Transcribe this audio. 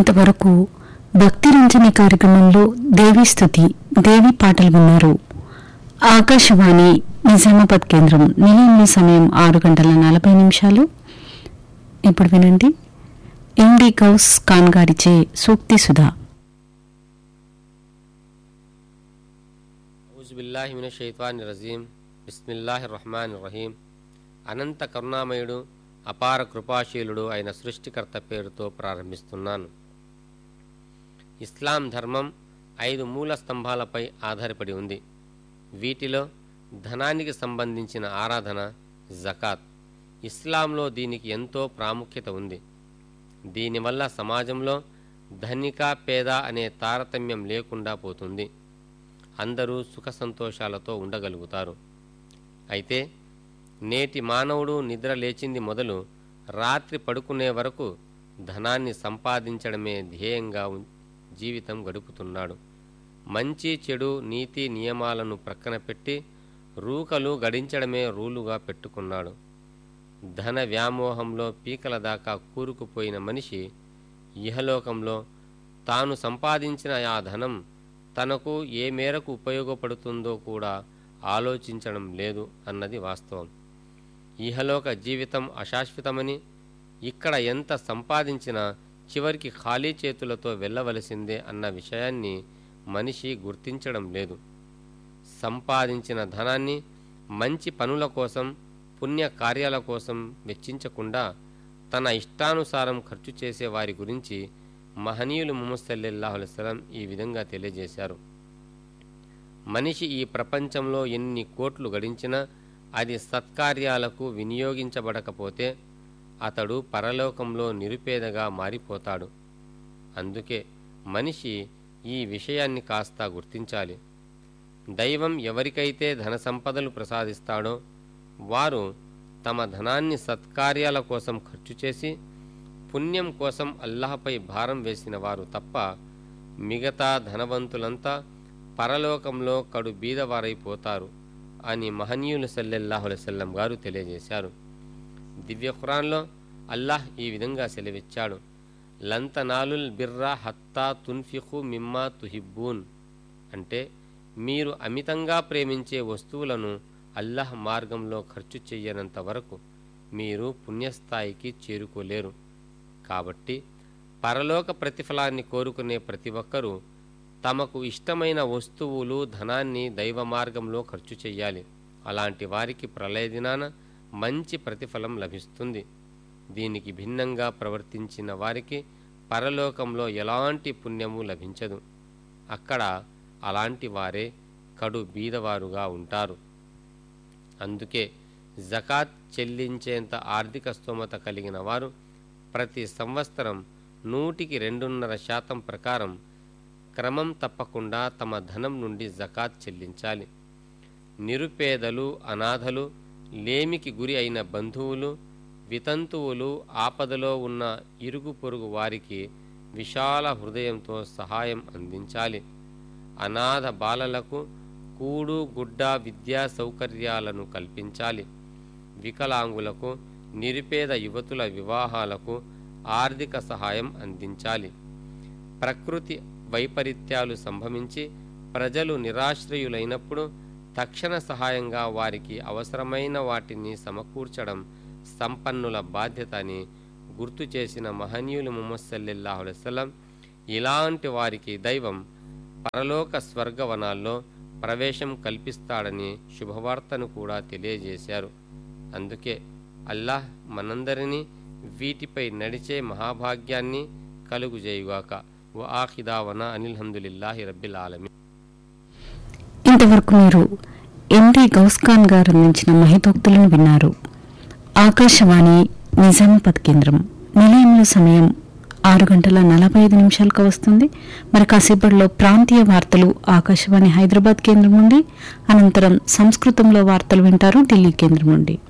ఇంతవరకు భక్తి రంజని కార్యక్రమంలో దేవి స్థుతి దేవి పాటలు విన్నారు ఆకాశవాణి నిజామాబాద్ కేంద్రం నిలయంలో సమయం ఆరు గంటల నలభై నిమిషాలు ఇప్పుడు వినండి ఎండి గౌస్ ఖాన్ గారిచే సూక్తి సుధా ఔజుబిల్లాహిమిన షైతాని రజీం బిస్మిల్లాహి రహమాన్ రహీం అనంత కరుణామయుడు అపార కృపాశీలుడు అయిన సృష్టికర్త పేరుతో ప్రారంభిస్తున్నాను ఇస్లాం ధర్మం ఐదు మూల స్తంభాలపై ఆధారపడి ఉంది వీటిలో ధనానికి సంబంధించిన ఆరాధన జకాత్ ఇస్లాంలో దీనికి ఎంతో ప్రాముఖ్యత ఉంది దీనివల్ల సమాజంలో ధనిక పేద అనే తారతమ్యం లేకుండా పోతుంది అందరూ సుఖ సంతోషాలతో ఉండగలుగుతారు అయితే నేటి మానవుడు నిద్ర లేచింది మొదలు రాత్రి పడుకునే వరకు ధనాన్ని సంపాదించడమే ధ్యేయంగా ఉం- జీవితం గడుపుతున్నాడు మంచి చెడు నీతి నియమాలను ప్రక్కన పెట్టి రూకలు గడించడమే రూలుగా పెట్టుకున్నాడు ధన వ్యామోహంలో పీకల దాకా కూరుకుపోయిన మనిషి ఇహలోకంలో తాను సంపాదించిన ఆ ధనం తనకు ఏ మేరకు ఉపయోగపడుతుందో కూడా ఆలోచించడం లేదు అన్నది వాస్తవం ఇహలోక జీవితం అశాశ్వతమని ఇక్కడ ఎంత సంపాదించినా చివరికి ఖాళీ చేతులతో వెళ్ళవలసిందే అన్న విషయాన్ని మనిషి గుర్తించడం లేదు సంపాదించిన ధనాన్ని మంచి పనుల కోసం పుణ్య కార్యాల కోసం వెచ్చించకుండా తన ఇష్టానుసారం ఖర్చు చేసే వారి గురించి మహనీయులు ముహమ్మద్ సల్లెల్లాహు అలైస్లం ఈ విధంగా తెలియజేశారు మనిషి ఈ ప్రపంచంలో ఎన్ని కోట్లు గడించినా అది సత్కార్యాలకు వినియోగించబడకపోతే అతడు పరలోకంలో నిరుపేదగా మారిపోతాడు అందుకే మనిషి ఈ విషయాన్ని కాస్త గుర్తించాలి దైవం ఎవరికైతే ధన సంపదలు ప్రసాదిస్తాడో వారు తమ ధనాన్ని సత్కార్యాల కోసం ఖర్చు చేసి పుణ్యం కోసం అల్లాహపై భారం వేసిన వారు తప్ప మిగతా ధనవంతులంతా పరలోకంలో కడు బీదవారైపోతారు అని మహనీయులు సల్లెల్లాహు అలైవల్లం గారు తెలియజేశారు దివ్య ఖురాన్లో అల్లాహ్ ఈ విధంగా సెలవిచ్చాడు లంతనాలుల్ బిర్రా హత్తా తున్ఫిఖు మిమ్మా తుహిబ్బూన్ అంటే మీరు అమితంగా ప్రేమించే వస్తువులను అల్లాహ్ మార్గంలో ఖర్చు చెయ్యనంత వరకు మీరు పుణ్యస్థాయికి చేరుకోలేరు కాబట్టి పరలోక ప్రతిఫలాన్ని కోరుకునే ప్రతి ఒక్కరూ తమకు ఇష్టమైన వస్తువులు ధనాన్ని దైవ మార్గంలో ఖర్చు చెయ్యాలి అలాంటి వారికి ప్రళయ దినాన మంచి ప్రతిఫలం లభిస్తుంది దీనికి భిన్నంగా ప్రవర్తించిన వారికి పరలోకంలో ఎలాంటి పుణ్యము లభించదు అక్కడ అలాంటి వారే కడు బీదవారుగా ఉంటారు అందుకే జకాత్ చెల్లించేంత ఆర్థిక స్తోమత కలిగిన వారు ప్రతి సంవత్సరం నూటికి రెండున్నర శాతం ప్రకారం క్రమం తప్పకుండా తమ ధనం నుండి జకాత్ చెల్లించాలి నిరుపేదలు అనాథలు లేమికి గురి అయిన బంధువులు వితంతువులు ఆపదలో ఉన్న ఇరుగు పొరుగు వారికి విశాల హృదయంతో సహాయం అందించాలి అనాథ బాలలకు కూడు గుడ్డ విద్యా సౌకర్యాలను కల్పించాలి వికలాంగులకు నిరుపేద యువతుల వివాహాలకు ఆర్థిక సహాయం అందించాలి ప్రకృతి వైపరీత్యాలు సంభవించి ప్రజలు నిరాశ్రయులైనప్పుడు తక్షణ సహాయంగా వారికి అవసరమైన వాటిని సమకూర్చడం సంపన్నుల బాధ్యత అని గుర్తు చేసిన మహనీయులు ముహమ్మద్ సల్లెల్లాహు అలైవలం ఇలాంటి వారికి దైవం పరలోక స్వర్గవనాల్లో ప్రవేశం కల్పిస్తాడని శుభవార్తను కూడా తెలియజేశారు అందుకే అల్లాహ్ మనందరినీ వీటిపై నడిచే మహాభాగ్యాన్ని కలుగుజేయుగాక ఓ ఆఖిదావన అనిల్హమ్దులిల్లాహి రబ్బిల్ ఆలమీ ఇంతవరకు మీరు ఎండి గౌస్ ఖాన్ గారు అందించిన మహితోక్తులను విన్నారు ఆకాశవాణి నిజామాబాద్ కేంద్రం నిలయంలో సమయం ఆరు గంటల నలభై ఐదు నిమిషాలకు వస్తుంది మరి కాసేపట్లో ప్రాంతీయ వార్తలు ఆకాశవాణి హైదరాబాద్ కేంద్రం నుండి అనంతరం సంస్కృతంలో వార్తలు వింటారు ఢిల్లీ కేంద్రం నుండి